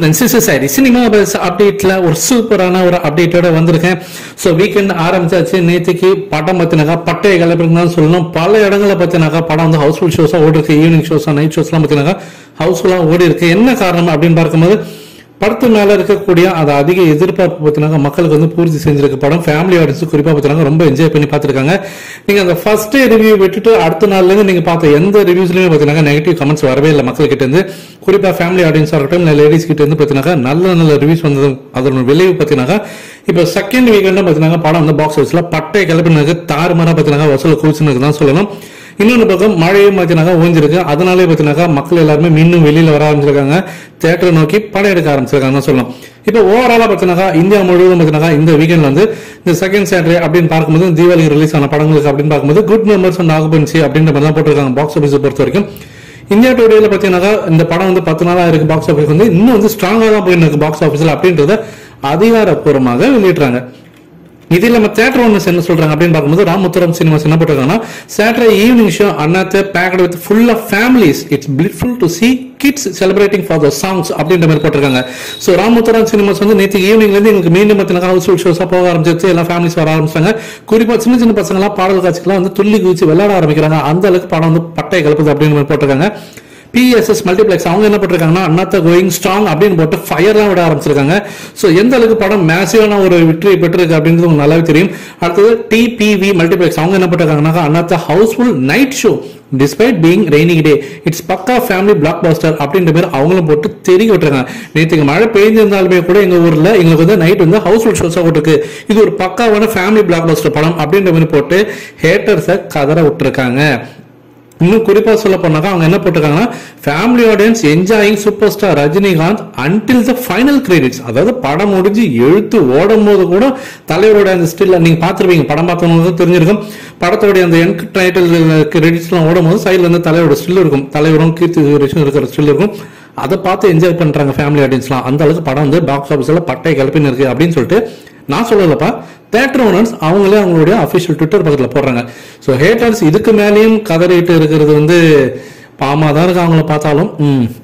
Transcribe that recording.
friends இஸ் சாரி cinema buzz அப்டேட்ல ஒரு சூப்பரான ஒரு அப்டேட்டோட வந்திருக்கேன் ஸோ வீக்கெண்ட் ஆரம்பிச்சாச்சு நேற்றுக்கு படம் பத்தினாக்கா பட்டைய கலப்பிருங்க தான் சொல்லணும் பல இடங்களை பத்தினாக்கா படம் வந்து ஹவுஸ்ஃபுல் ஷோஸா ஓடி இருக்கு ஈவினிங் ஷோஸா நைட் ஷோஸ்லாம் பத்தினாக்கா ஹவுஸ்ஃபுல்லா ஓடி இருக்கு என்ன காரணம் அப்படின்னு பார்க்கும்போது படத்து மேல இருக்கக்கூடிய அது அதிக எதிர்பார்ப்பு பத்தினாக்க மக்களுக்கு வந்து பூர்த்தி செஞ்சிருக்க படம் ஃபேமிலி ஆடியன்ஸ் குறிப்பா பத்தினாக்க ரொம்ப என்ஜாய் பண்ணி பார்த்திருக்காங்க நீங்க அந்த ஃபர்ஸ்ட் ரிவ்யூ விட்டுட்டு அடுத்த நாள்ல இருந்து நீங்க பார்த்த எந்த ரிவ்யூஸ்லயுமே பாத்தீங்கன்னா நெகட்டிவ் கமெண்ட்ஸ் வரவே இல்லை மக்கள் கிட்ட இருந்து குறிப்பா ஃபேமிலி ஆடியன்ஸா இருக்கட்டும் இல்லை லேடிஸ் கிட்ட இருந்து பாத்தீங்கன்னா நல்ல நல்ல ரிவ்யூஸ் வந்தது அதோட விளைவு பாத்தீங்கன்னா இப்போ செகண்ட் வீக்கெண்ட் பாத்தீங்கன்னா படம் வந்து பாக்ஸ் ஆஃபீஸ்ல பட்டை கிளப்பினது தாறுமாறா பாத்தீங்கன்னா வசூல குவிச்சுன்னு தான் சொல்லணும் இன்னொன்று பக்கம் மழையும் பார்த்தீங்கன்னாக்கா ஓஞ்சிருக்கு அதனாலே பார்த்தீங்கன்னாக்கா மக்கள் எல்லாருமே மீண்டும் வெளியில வர ஆரம்பிச்சிருக்காங்க தேட்டரை நோக்கி படம் எடுக்க ஆரம்பிச்சிருக்காங்க தான் சொல்லலாம் இப்போ ஓவராலா பார்த்தீங்கன்னாக்கா இந்தியா முழுவதும் பார்த்தீங்கன்னா இந்த வீக்கெண்ட் வந்து இந்த செகண்ட் சாட்டர்டே அப்படின்னு பார்க்கும்போது தீபாவளி ரிலீஸ் ஆன படங்களுக்கு அப்படின்னு பார்க்கும்போது குட் மெம்பர்ஸ் அண்ட் ஆகுபன்சி அப்படின்ற மாதிரி தான் போட்டிருக்காங்க பாக்ஸ் ஆஃபீஸை பொறுத்த வரைக்கும் இந்தியா டுடேல பார்த்தீங்கன்னாக்கா இந்த படம் வந்து பத்து நாளா இருக்கு பாக்ஸ் ஆஃபீஸ் வந்து இன்னும் வந்து ஸ்ட்ராங்கா தான் போயிட்டு இருக்கு பாக்ஸ் ஆஃபீஸ்ல அப்படின்றத அதிகாரப்பூர்வமாக வெளியிடுறாங்க இது இல்லாம தேட்டர் ஒன்று என்ன சொல்றாங்க அப்படின்னு பார்க்கும்போது ராமுத்தரம் சினிமாஸ் என்ன போட்டிருக்காங்கன்னா Saturday evening show Annaatthe packed with full of families it's blissful to see kids celebrating for the songs அப்படின்ற மாதிரி போட்டிருக்காங்க ஸோ ராமுத்தரம் சினிமாஸ் வந்து நேற்று ஈவினிங்ல இருந்து எங்களுக்கு மீண்டும் மத்தின ஹவுஸ்ஃபுல் ஷோஸா போக ஆரம்பிச்சிருச்சு எல்லாம் ஃபேமிலிஸ் வர ஆரம்பிச்சாங்க குறிப்பா சின்ன சின்ன பசங்களாம் பாடல் காட்சிக்கெல்லாம் வந்து துள்ளி குதிச்சு விளையாட ஆரம்பிக்கிறாங்க அந்த அளவுக்கு படம் வந்து பட்டை கலப்புது அப்படின்னு மாதிரி போட்டிருக்காங்க பிஎஸ்எஸ் மல்டிப்ளெக்ஸ் அவங்க என்ன பண்ணிருக்காங்கன்னா அண்ணாத்த கோயிங் ஸ்ட்ராங் அப்படின்னு போட்டு ஃபயர்லாம் விட ஆரம்பிச்சிருக்காங்க ஸோ எந்த அளவுக்கு படம் மேசிவான ஒரு வெற்றியை பெற்றிருக்கு அப்படின்றது உங்களுக்கு நல்லாவே தெரியும் அடுத்தது டிபிவி மல்டிப்ளெக்ஸ் அவங்க என்ன பண்ணிருக்காங்கன்னா Annaatthe house full night show despite being raining day it's pakka family blockbuster அப்படின்ற மாதிரி அவங்களும் போட்டு தெரிய விட்டுருக்காங்க நேற்றுக்கு மழை பெய்ஞ்சிருந்தாலுமே கூட எங்க ஊர்ல எங்களுக்கு வந்து நைட் வந்து ஹவுஸ்ஃபுல் ஷோஸா போட்டுருக்கு இது ஒரு பக்காவான ஃபேமிலி பிளாக் பாஸ்டர் படம் அப்படின்ற மாதிரி போட்டு ஹேட்டர்ஸை கதற விட்டுருக்காங்க இன்னும் குறிப்பா சொல்ல போனாக்கா அவங்க என்ன போட்டிருக்காங்கன்னா family audience enjoying super star Rajinikanth until the final credits அதாவது படம் முடிஞ்சு எழுத்து ஓடும் போது கூட தலைவரோட அந்த ஸ்டில் நீங்க பார்த்துருப்பீங்க படம் பார்த்தவங்க தெரிஞ்சிருக்கும் படத்தோடைய அந்த என்க் டைட்டில் கிரெடிட்ஸ்லாம் ஓடும் போது சைடில் வந்து தலைவரோட ஸ்டில் இருக்கும் தலைவரும் கீர்த்தி சுரேஷும் இருக்கிற ஸ்டில் இருக்கும் அதை பார்த்து என்ஜாய் பண்றாங்க ஃபேமிலி ஆடியன்ஸ்லாம் அந்த அளவுக்கு படம் வந்து பாக்ஸ் ஆஃபீஸ்ல பட்டை கிளப்பின்னு இருக்கு அப்படின்னு சொல்லிட்டு நான் சொல்லலப்பா தேட்டர் ஓனர்ஸ் அவங்களே அவங்களுடைய அஃபிஷியல் ட்விட்டர் பக்கத்தில் போடுறாங்க ஸோ ஹேட்டர்ஸ் இதுக்கு மேலேயும் கதறிட்டு இருக்கிறது வந்து பாமா தான் இருக்கு அவங்கள பார்த்தாலும் ம்